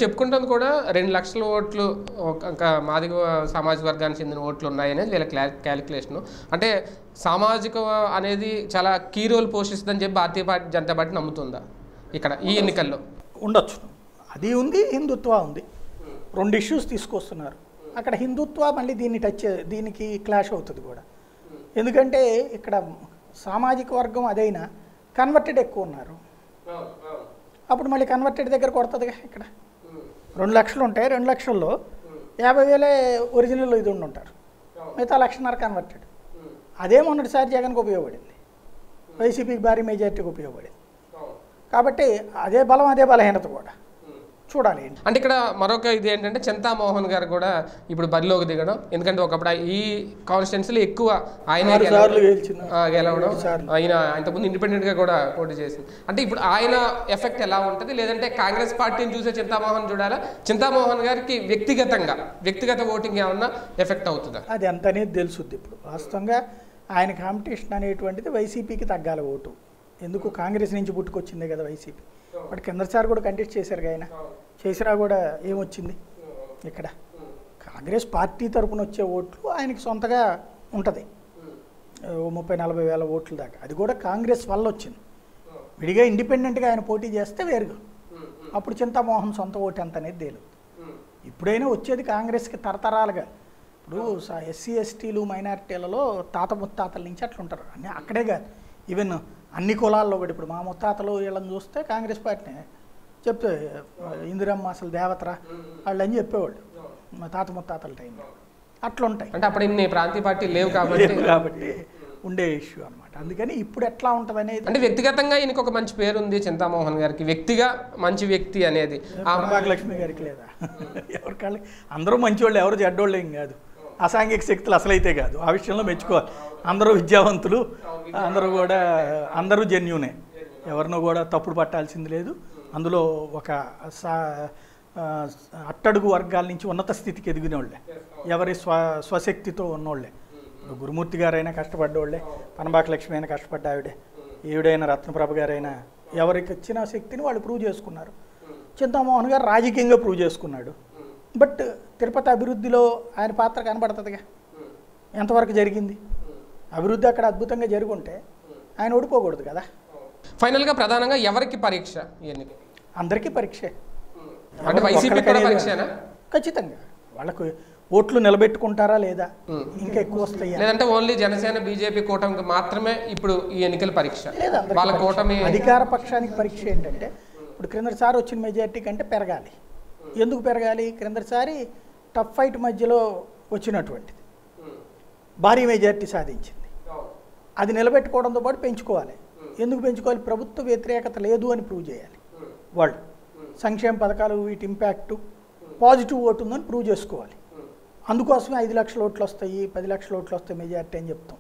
చెప్పుకుంటుంది కూడా రెండు లక్షల ఓట్లు ఒక- ఇంకా మాదిగ సామాజిక వర్గానికి చెందిన ఓట్లు ఉన్నాయనేది వీళ్ళ క్లా క్యాలిక్యులేషన్ అంటే సామాజిక అనేది చాలా కీ రోల్ పోషిస్తుందని చెప్పి భారతీయ పార్టీ జనతా పార్టీ నమ్ముతుందా ఇక్కడ ఈ ఎన్నికల్లో ఉండొచ్చు అది ఉంది హిందుత్వ ఉంది రెండు ఇష్యూస్ తీసుకొస్తున్నారు అక్కడ హిందుత్వ మళ్ళీ దీన్ని టచ్ చే- దీనికి క్లాష్ అవుతుంది కూడా ఎందుకంటే ఇక్కడ సామాజిక వర్గం అదైనా కన్వర్టెడ్ ఎక్కువ ఉన్నారు అప్పుడు మళ్ళీ కన్వర్టెడ్ దగ్గర కొడుతుందిగా ఇక్కడ రెండు లక్షలు ఉంటాయి రెండు లక్షల్లో యాభై వేలే ఒరిజినల్ ఇది ఉండి ఉంటారు మిగతా లక్షన్నర కన్వర్టెడ్ అదే మొన్నటిసారి జగన్కి ఉపయోగపడింది వైసీపీకి భారీ మెజార్టీకి ఉపయోగపడింది కాబట్టి అదే బలం అదే బలహీనత కూడా చూడాలి అంటే ఇక్కడ మరొక ఇది ఏంటంటే చింతామోహన్ గారు కూడా ఇప్పుడు బరిలోకి దిగడం ఎందుకంటే ఒకప్పుడు ఆ- ఈ కాన్స్టిట్యున్సీలో ఎక్కువ ఆయన ఆరు సార్లు గెలిచిన గెలవడం ఏడు సార్లు. ఆయన ఇంతకుముందు ఇండిపెండెంట్ గా కూడా పోటీ చేసింది అంటే ఇప్పుడు ఆయన ఎఫెక్ట్ ఎలా ఉంటుంది లేదంటే కాంగ్రెస్ పార్టీని చూసే చింతామోహన్ చూడాలా చింతామోహన్ గారికి వ్యక్తిగతంగా వ్యక్తిగత ఓటింగ్ ఏమన్నా ఎఫెక్ట్ అవుతుందా అది ఎంత అనేది తెలుసుద్ది ఇప్పుడు వాస్తవంగా ఆయన కాంపిటీషన్ అనేటువంటిది వైసీపీకి తగ్గాలి ఓటు ఎందుకు కాంగ్రెస్ నుంచి పుట్టుకొచ్చిందే కదా వైసీపీ బట్ కిందసారి కూడా కంటెస్ట్ చేశారు ఆయన చేసినా కూడా ఏమొచ్చింది ఇక్కడ కాంగ్రెస్ పార్టీ తరపున వచ్చే ఓట్లు ఆయనకి సొంతగా ఉంటుంది ఓ ముప్పై నలభై వేల ఓట్ల దాకా అది కూడా కాంగ్రెస్ వల్ల వచ్చింది విడిగా ఇండిపెండెంట్గా ఆయన పోటీ చేస్తే వేరుగా అప్పుడు చింతామోహన్ సొంత ఓటు ఎంత అనేది తేలుతుంది ఇప్పుడైనా వచ్చేది కాంగ్రెస్కి తరతరాలుగా ఇప్పుడు ఎస్సీ ఎస్టీలు మైనారిటీలలో తాత ముత్తాతల నుంచి అట్లా ఉంటారు అన్నీ అక్కడే కాదు ఈవెన్ అన్ని కులాల్లో కూడా ఇప్పుడు మా ముత్తాతలు వీళ్ళని చూస్తే కాంగ్రెస్ పార్టీనే చెప్తే ఇందిరమ్మ అసలు దేవతరా వాళ్ళు అని చెప్పేవాళ్ళు మా తాత ముత్తాతల టైంలో అట్లా ఉంటాయి అంటే అప్పుడు ఇన్ని ప్రాంతీయ పార్టీలు లేవు కాబట్టి లేవు కాబట్టి ఉండే ఇష్యూ అనమాట అందుకని ఇప్పుడు ఎట్లా ఉంటుంది అనేది అంటే వ్యక్తిగతంగా ఈయనకు ఒక మంచి పేరు ఉంది చింతామోహన్ గారికి వ్యక్తిగా మంచి వ్యక్తి అనేది ఆ భాగ్యలక్ష్మి గారికి లేదా ఎవరి కాళ్ళ అందరూ మంచివాళ్ళు ఎవరు చెడ్డోళ్ళు ఏం కాదు అసాంఘిక శక్తులు అసలైతే కాదు ఆ విషయంలో మెచ్చుకోవాలి అందరూ విద్యావంతులు అందరూ కూడా అందరూ జెన్యునే ఎవరినో కూడా తప్పుడు పట్టాల్సింది లేదు అందులో ఒక సా- ఆ, అట్టడుగు వర్గాల నుంచి ఉన్నత స్థితికి ఎదిగిన వాళ్ళే ఎవరి స్వ స్వశక్తితో ఉన్నోళ్ళే ఇప్పుడు గురుమూర్తి గారైనా కష్టపడ్డోళ్ళే పనబాక లక్ష్మి అయినా కష్టపడ్డ ఆవిడే ఈవిడైనా రత్నప్రభ గారైనా ఎవరికి ఇచ్చిన శక్తిని వాళ్ళు ప్రూవ్ చేసుకున్నారు చింతామోహన్ గారు రాజకీయంగా ప్రూవ్ చేసుకున్నాడు బట్ తిరుపతి అభివృద్ధిలో ఆయన పాత్ర కనబడుతుందిగా ఎంతవరకు జరిగింది అభివృద్ధి అక్కడ అద్భుతంగా జరుగుంటే ఆయన ఓడిపోకూడదు కదా ఫైనల్ గా ప్రధానంగా ఎవరికి పరీక్ష ఈ ఎన్నిక అందరికీ పరీక్షే అంటే వైసీపీ కూడా ఒక్కరికనేది పరీక్షనా ఖచ్చితంగా వాళ్ళకు ఓట్లు నిలబెట్టుకుంటారా లేదా ఇంకా ఎక్కువ వస్తాయా లేదంటే ఓన్లీ జనసేన బీజేపీ కూటమికి మాత్రమే ఇప్పుడు ఈ ఎన్నికల పరీక్ష లేదా అందరికీ వాళ్ళ పరీక్ష. కూటమి అధికార పక్షానికి పరీక్ష ఏంటంటే ఇప్పుడు క్రిందటిసారి వచ్చిన మెజార్టీ కంటే పెరగాలి ఎందుకు పెరగాలి క్రిందటిసారి టఫ్ ఫైట్ మధ్యలో వచ్చినటువంటిది భారీ మెజార్టీ సాధించింది అది నిలబెట్టుకోవడంతో పాటు పెంచుకోవాలి ఎందుకు పెంచుకోవాలి ప్రభుత్వ వ్యతిరేకత లేదు అని ప్రూవ్ చేయాలి వాళ్ళు సంక్షేమ పథకాలు వీటి ఇంపాక్ట్ పాజిటివ్ ఓటు ఉందని ప్రూవ్ చేసుకోవాలి అందుకోసమే ఐదు లక్షల ఓట్లు వస్తాయి పది లక్షల ఓట్లు వస్తాయి మెజార్టీ అని చెప్తాం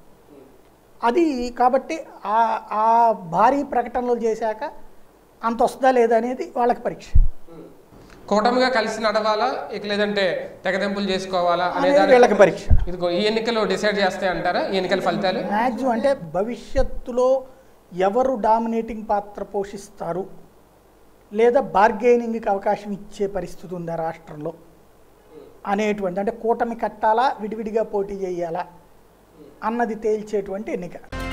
అది కాబట్టి ఆ ఆ భారీ ప్రకటనలు చేశాక అంత వస్తుందా లేదా అనేది వాళ్ళకి పరీక్ష కూటమిగా కలిసి నడవాలా ఇక లేదంటే తెగదెంపులు చేసుకోవాలా అనే అనేది దాని వీళ్ళకి పరీక్ష ఇదిగో ఈ ఎన్నికలు డిసైడ్ చేస్తాయి అంటారా ఈ ఎన్నికల ఫలితాలు మ్యాక్సిమం అంటే భవిష్యత్తులో ఎవరు డామినేటింగ్ పాత్ర పోషిస్తారు లేదా బార్గెనింగ్కి అవకాశం ఇచ్చే పరిస్థితి ఉందా రాష్ట్రంలో అనేటువంటి అంటే కూటమి కట్టాలా విడివిడిగా పోటీ చేయాలా అన్నది తేల్చేటువంటి ఎన్నిక